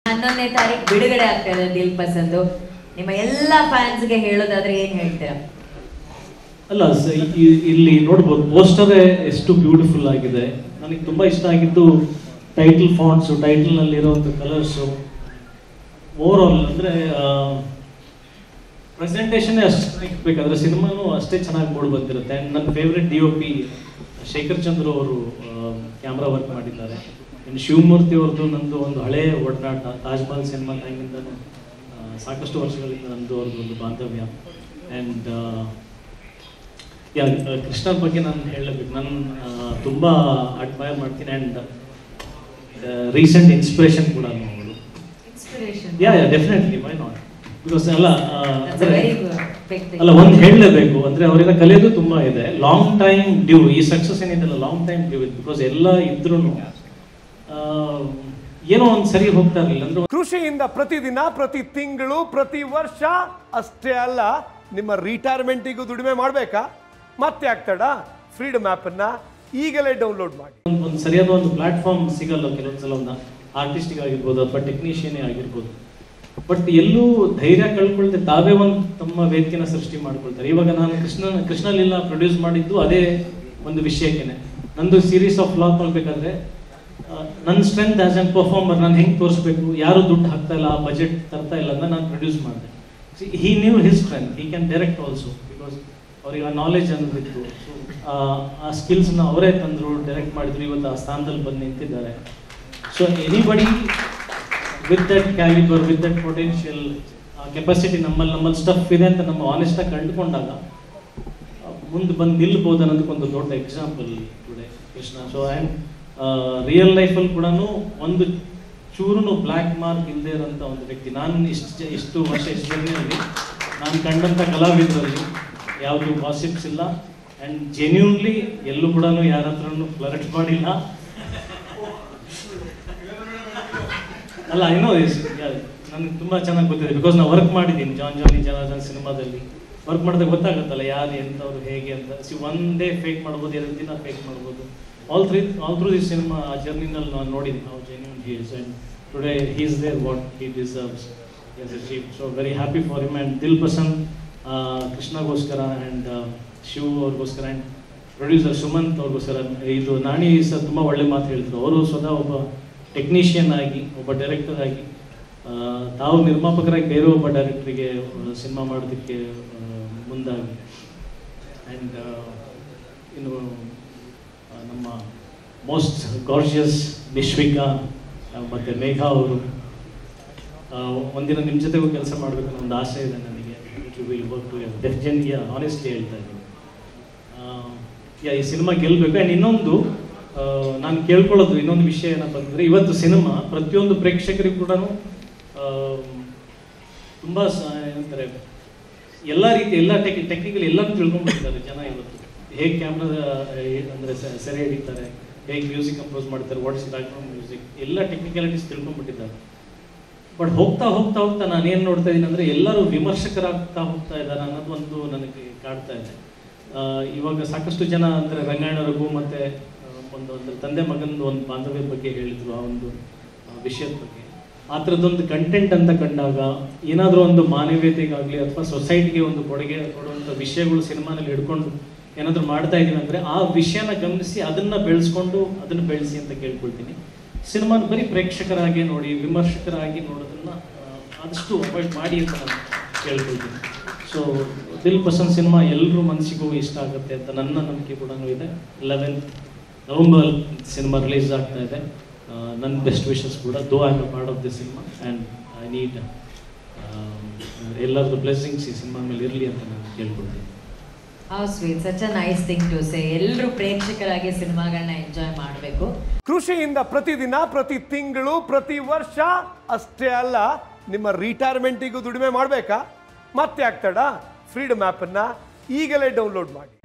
ಹನ್ನೊಂದನೇ ತಾರೀಕು ಬಿಡುಗಡೆ ಆಗ್ತಾ ಇದೆ ದಿಲ್ ಪಸಂದು ನಿಮ್ಮ ಎಲ್ಲ ಫ್ಯಾನ್ಸ್ಗೆ ಹೇಳೋದಾದ್ರೆ ಏನ್ ಹೇಳ್ತೀರಾ ಅಲ್ಲ ಸ- ಇ- ಇಲ್ಲಿ ನೋಡ್ಬೋದು ಪೋಸ್ಟರೇ ಎಷ್ಟು ಬ್ಯೂಟಿಫುಲ್ ಆಗಿದೆ ನನಗೆ ತುಂಬಾ ಇಷ್ಟ ಆಗಿದ್ದು ಟೈಟಲ್ ಫಾಂಟ್ಸು ಟೈಟಲ್ನಲ್ಲಿರುವಂಥ ಕಲರ್ಸು ಓವರ್ ಆಲ್ ಅಂದರೆ ಪ್ರೆಸೆಂಟೇಷನ್ನೇ ಅಷ್ಟು ಚೆನ್ನಾಗಿ ಬೇಕಾದ್ರೆ ಸಿನಿಮಾನು ಅಷ್ಟೇ ಚೆನ್ನಾಗಿ ಮೂಡಿ ಬಂದಿರುತ್ತೆ ಆ್ಯಂಡ್ ನನ್ನ favourite D O P Shekhar Chandra ಅವರು ಕ್ಯಾಮ್ರಾ ವರ್ಕ್ ಮಾಡಿದ್ದಾರೆ ಆ್ಯಂಡ್ ಶಿವಮೂರ್ತಿ ಅವ್ರದ್ದು ನಂದು ಒಂದು ಹಳೆಯ ಒಡನಾಟ ತಾಜ್ ಮಹಲ್ ಸಿನಿಮಾ ಟೈಮಿಂದನೂ ಸಾಕಷ್ಟು ವರ್ಷಗಳಿಂದ ನಂದು ಅವ್ರದ್ದು ಒಂದು ಬಾಂಧವ್ಯ ಆ್ಯಂಡ್ ಯಾ ಕೃಷ್ಣನ ಬಗ್ಗೆ ನಾನು ಹೇಳಬೇಕು ನಾನು ತುಂಬ ಅಡ್ಮೈರ್ ಮಾಡ್ತೀನಿ ಆ್ಯಂಡ್ ರೀಸೆಂಟ್ ಇನ್ಸ್ಪಿರೇಷನ್ ಕೂಡ ಅವಳು inspiration yeah yeah definitely why not because ಅಲ್ಲ ಆ, ಅಂದ್ರೆ ವೆರಿ ಗುಡ್ ಅಲ್ಲ ಒಂದು ಹೇಳಲೇಬೇಕು ಅಂದ್ರೆ ಅವರಿಂದ ಕಲಿಯೋದು ತುಂಬಾ ಇದೆ ಲಾಂಗ್ ಟೈಮ್ ಡ್ಯೂ ಈ ಸಕ್ಸಸ್ ಏನಿದೆಲ್ಲ ಲಾಂಗ್ ಟೈಮ್ ಡ್ಯೂ ಇದೆ ಬಿಕಾಸ್ ಎಲ್ಲ ಇದ್ರೂ ಏನೋ ಒಂದು ಸರಿ ಹೋಗ್ತಾ ಇರಲಿಲ್ಲ ಅಂದ್ರೆ ಕೃಷಿಯಿಂದ ಪ್ರತಿದಿನ ಪ್ರತಿ ತಿಂಗಳು ಪ್ರತಿ ವರ್ಷ ಅಷ್ಟೇ ಅಲ್ಲ ನಿಮ್ಮ ರಿಟೈರ್ಮೆಂಟಿಗೂ ದುಡಿಮೆ ಮಾಡಬೇಕಾ ಮತ್ತೆ ಆಗ್ತಡ ಫ್ರೀಡಮ್ ಆ್ಯಪನ್ನು ಈಗಲೇ ಡೌನ್ಲೋಡ್ ಮಾಡಿ ಒಂದು ಒಂದು ಸರಿಯಾದ ಒಂದು ಪ್ಲಾಟ್ಫಾರ್ಮ್ ಸಿಗಲ್ಲ ಕೆಲವೊಂದ್ಸಲ ಒಂದು ಆರ್ಟಿಸ್ಟಿಗೆ ಆಗಿರ್ಬೋದು ಅಥವಾ ಟೆಕ್ನಿಷಿಯನ್ನೇ ಆಗಿರ್ಬೋದು ಬಟ್ ಎಲ್ಲೂ ಧೈರ್ಯ ಕಳ್ಕೊಳ್ದೆ ತಾವೇ ಒಂದು ತಮ್ಮ ವೇದಿಕೆನ ಸೃಷ್ಟಿ ಮಾಡ್ಕೊಳ್ತಾರೆ ಇವಾಗ ನಾನು ಕೃಷ್ಣ ಕೃಷ್ಣಲಿಲ್ಲ ಪ್ರೊಡ್ಯೂಸ್ ಮಾಡಿದ್ದು ಅದೇ ಒಂದು ವಿಷಯಕ್ಕೇನೆ ನಂದು ಸೀರೀಸ್ ಆಫ್ ಲಾಕ್ ಮಾಡ್ಬೇಕಾದ್ರೆ ನನ್ನ ಸ್ಟ್ರೆಂತ್ ಆಸ್ ಅನ್ ಪರ್ಫಾರ್ಮರ್ ನಾನು ಹೆಂಗೆ ತೋರಿಸ್ಬೇಕು ಯಾರು ದುಡ್ಡು ಹಾಕ್ತಾ ಇಲ್ಲ ಆ ಬಜೆಟ್ ತರ್ತಾ ಇಲ್ಲ ಅಂತ ನಾನು ಪ್ರೊಡ್ಯೂಸ್ ಮಾಡಿದೆ he knew his strength he can direct also because ಅವ್ರಿಗೆ ಆ ನಾಲೆಜ್ ಅನ್ನೋದಿತ್ತು ಸೊ ಆ ಸ್ಕಿಲ್ಸ್ನ ಅವರೇ ತಂದರು ಡೈರೆಕ್ಟ್ ಮಾಡಿದ್ರು ಇವತ್ತು ಆ ಸ್ಥಾನದಲ್ಲಿ ಬಂದು ನಿಂತಿದ್ದಾರೆ so anybody with that calibre with that potential capacity ನಮ್ಮಲ್ಲಿ ನಮ್ಮಲ್ಲಿ ಸ್ಟಫ್ ಇದೆ ಅಂತ ನಮ್ಮ ಆನೆಸ್ಟಾಗಿ ಕಂಡುಕೊಂಡಾಗ ಮುಂದೆ ಬಂದು ನಿಲ್ಬೋದು ಅನ್ನೋದಕ್ಕೊಂದು ದೊಡ್ಡ example today Krishna so and real ಲೈಫಲ್ಲಿ ಕೂಡ ಒಂದು ಚೂರು ಬ್ಲ್ಯಾಕ್ ಮಾರ್ಕ್ ಇಲ್ಲದೆ ಇರೋಂಥ ಒಂದು ವ್ಯಕ್ತಿ ನಾನು ಇಷ್ಟು ಇಷ್ಟು ವರ್ಷ ಇಷ್ಟು ಜರ್ನಿಯಲ್ಲಿ ನಾನು ಕಂಡಂಥ ಕಲಾವಿದರಲ್ಲಿ ಯಾವುದು ವಾಸಿಪ್ಸ್ ಇಲ್ಲ ಆ್ಯಂಡ್ ಜೆನ್ಯೂನ್ಲಿ ಎಲ್ಲೂ ಕೂಡ ಯಾರ ಹತ್ರನೂ ಫ್ಲರ್ಟ್ ಮಾಡಿಲ್ಲ ಅಲ್ಲ ಏನೋ ನನಗೆ ತುಂಬ ಚೆನ್ನಾಗಿ ಗೊತ್ತಿದೆ ಬಿಕಾಸ್ ನಾನು ವರ್ಕ್ ಮಾಡಿದ್ದೀನಿ ಜಾನ್ ಜಾನಿ ಜನಾರ್ದನ್ ಸಿನಿಮಾದಲ್ಲಿ ವರ್ಕ್ ಮಾಡಿದಾಗ ಗೊತ್ತಾಗುತ್ತಲ್ಲ ಯಾರು ಎಂಥವ್ರು ಹೇಗೆ ಅಂತ ಸಿ ಒನ್ ಡೇ ಫೇಕ್ ಮಾಡ್ಬೋದು ಎರಡು ದಿನ ಫೇಕ್ ಮಾಡ್ಬೋದು all three all through the cinema ಆ ಜರ್ನಿನಲ್ಲಿ ನಾನು ನೋಡಿದ್ದೀನಿ how genuine he is and today he is there what he deserves as achieve so very happy for him and Dil Pasand ಕೃಷ್ಣಗೋಸ್ಕರ and Shiv ಅವ್ರಿಗೋಸ್ಕರ ಆ್ಯಂಡ್ ಪ್ರೊಡ್ಯೂಸರ್ ಸುಮಂತ್ ಅವ್ರಿಗೋಸ್ಕರ ಇದು ನಾಣಿ ಸರ್ ತುಂಬ ಒಳ್ಳೆ ಮಾತು ಹೇಳಿದ್ರು ಅವರು ಸ್ವತಃ ಒಬ್ಬ ಟೆಕ್ನಿಷಿಯನ್ ಆಗಿ ಒಬ್ಬ ಡೈರೆಕ್ಟರ್ ಆಗಿ ಆ, ತಾವು ನಿರ್ಮಾಪಕರಾಗಿ ಬೇರೆ ಒಬ್ಬ ಡೈರೆಕ್ಟ್ರಿಗೆ ಸಿನಿಮಾ ಮಾಡೋದಕ್ಕೆ ಆ, ಮುಂದಾಗಿ ಆ್ಯಂಡ್ ಇನ್ನು ಆ, ನಮ್ಮ ಮೋಸ್ಟ್ ಗಾರ್ಜಿಯಸ್ ನಿಶ್ವಿಕಾ ಆ, ಮತ್ತೆ ಮೇಘಾ ಅವರು ಆ, ಒಂದಿನ ನಿಮ್ಮ ಜೊತೆಗೂ ಕೆಲಸ ಮಾಡಬೇಕು ಅನ್ನೋ ಒಂದು ಆಸೆ ಇದೆ ನನಗೆ to will work to definitely honestly ಹೇಳ್ತಾ ಇದ್ದೀನಿ ಆ, ಯಾ ಈ ಸಿನಿಮಾ ಗೆಲ್ಲಬೇಕು ಆ್ಯಂಡ್ ಇನ್ನೊಂದು ಆ, ನಾನು ಕೇಳ್ಕೊಳ್ಳೋದು ಇನ್ನೊಂದು ವಿಷಯ ಏನಪ್ಪ ಅಂತಂದ್ರೆ ಇವತ್ತು ಸಿನಿಮಾ ಪ್ರತಿಯೊಂದು ಪ್ರೇಕ್ಷಕರಿಗೂ ಕೂಡ ತುಂಬ ಏನಂತಾರೆ ಎಲ್ಲ ರೀತಿ ಎಲ್ಲ ಟೆಕ್ ಟೆಕ್ನಿಕಲ್ ಎಲ್ಲನೂ ತಿಳ್ಕೊಂಡ್ಬಿಟ್ಟಿದ್ದಾರೆ ಜನ ಇವತ್ತು ಹೇಗೆ ಕ್ಯಾಮ್ರಾದ ಅಂದರೆ ಸೆರೆ ಹಿಡಿತಾರೆ ಹೇಗೆ ಮ್ಯೂಸಿಕ್ ಕಂಪೋಸ್ ಮಾಡ್ತಾರೆ ವಾಟ್ಸ್ ಬ್ಯಾಕ್ಗ್ರೌಂಡ್ ಮ್ಯೂಸಿಕ್ ಎಲ್ಲ ಟೆಕ್ನಿಕಾಲಿಟೀಸ್ ತಿಳ್ಕೊಂಡ್ಬಿಟ್ಟಿದ್ದಾರೆ ಬಟ್ ಹೋಗ್ತಾ ಹೋಗ್ತಾ ಹೋಗ್ತಾ ನಾನು ಏನು ನೋಡ್ತಾ ಇದ್ದೀನಿ ಅಂದರೆ ಎಲ್ಲರೂ ವಿಮರ್ಶಕರಾಗ್ತಾ ಹೋಗ್ತಾ ಇದ್ದಾರೆ ಅನ್ನೋದು ಒಂದು ನನಗೆ ಕಾಡ್ತಾ ಇದೆ ಆ, ಇವಾಗ ಸಾಕಷ್ಟು ಜನ ಅಂದರೆ ರಂಗಾಯಣ ರಘು ಮತ್ತೆ ಆ, ಒಂದು ಅಂದ್ರೆ ತಂದೆ ಮಗನದು ಒಂದು ಬಾಂಧವ್ಯದ ಬಗ್ಗೆ ಹೇಳಿದ್ರು ಆ ಒಂದು ಆ, ವಿಷಯದ ಬಗ್ಗೆ ಆ ಥರದ್ದೊಂದು ಕಂಟೆಂಟ್ ಅಂತ ಕಂಡಾಗ ಏನಾದರೂ ಒಂದು ಮಾನವೀಯತೆಗಾಗಲಿ ಅಥವಾ ಸೊಸೈಟಿಗೆ ಒಂದು ಕೊಡುಗೆ ಕೊಡುವಂಥ ವಿಷಯಗಳು ಸಿನಿಮಾನಲ್ಲಿ ಹಿಡ್ಕೊಂಡು ಏನಾದರೂ ಮಾಡ್ತಾ ಇದೀವಿ ಅಂದರೆ ಆ ವಿಷಯನ ಗಮನಿಸಿ ಅದನ್ನು ಬೆಳೆಸ್ಕೊಂಡು ಅದನ್ನು ಬೆಳೆಸಿ ಅಂತ ಕೇಳ್ಕೊಳ್ತೀನಿ ಸಿನಿಮಾನ ಬರೀ ಪ್ರೇಕ್ಷಕರಾಗಿ ನೋಡಿ ವಿಮರ್ಶಕರಾಗಿ ನೋಡೋದನ್ನ ಆ, ಆದಷ್ಟು ಅವಾಯ್ಡ್ ಮಾಡಿ ಅಂತ ನಾನು ಕೇಳ್ಕೊಳ್ತೀನಿ ಸೊ ದಿಲ್ ಪಸಂದ್ ಸಿನಿಮಾ ಎಲ್ಲರೂ ಮನಸ್ಸಿಗೂ ಇಷ್ಟ ಆಗುತ್ತೆ ಅಂತ ನನ್ನ ನಂಬಿಕೆ ಕೂಡ ಇದೆ ಲೆವೆಂತ್ ನವಂಬರ್ ಸಿನಿಮಾ ರಿಲೀಸ್ ಆಗ್ತಾ ಇದೆ ಆ, ನನ್ನ ಬೆಸ್ಟ್ ವಿಶಸ್ ಕೂಡ though I am part of the cinema and I need ಎಲ್ಲರದ್ದು ಬ್ಲೆಸ್ಸಿಂಗ್ಸ್ ಈ ಸಿನಿಮಾ ಮೇಲೆ ಇರಲಿ ಅಂತ ನಾನು ಕೇಳ್ಕೊಳ್ತೀನಿ how sweet such a nice thing to say ಎಲ್ಲರೂ ಪ್ರೇಕ್ಷಕರಾಗಿ ಸಿನಿಮಾಗಳನ್ನ ಎಂಜಾಯ್ ಮಾಡಬೇಕು ಕೃಷಿಯಿಂದ ಪ್ರತಿದಿನ ಪ್ರತಿ ತಿಂಗಳು ಪ್ರತಿ ವರ್ಷ ಅಷ್ಟೇ ಅಲ್ಲ ನಿಮ್ಮ ರಿಟೈರ್ಮೆಂಟಿಗೂ ದುಡಿಮೆ ಮಾಡಬೇಕಾ ಮತ್ತೆ ಆಗ್ತಡ ಫ್ರೀಡಮ್ ಆ್ಯಪನ್ನು ಈಗಲೇ ಡೌನ್ಲೋಡ್ ಮಾಡಿ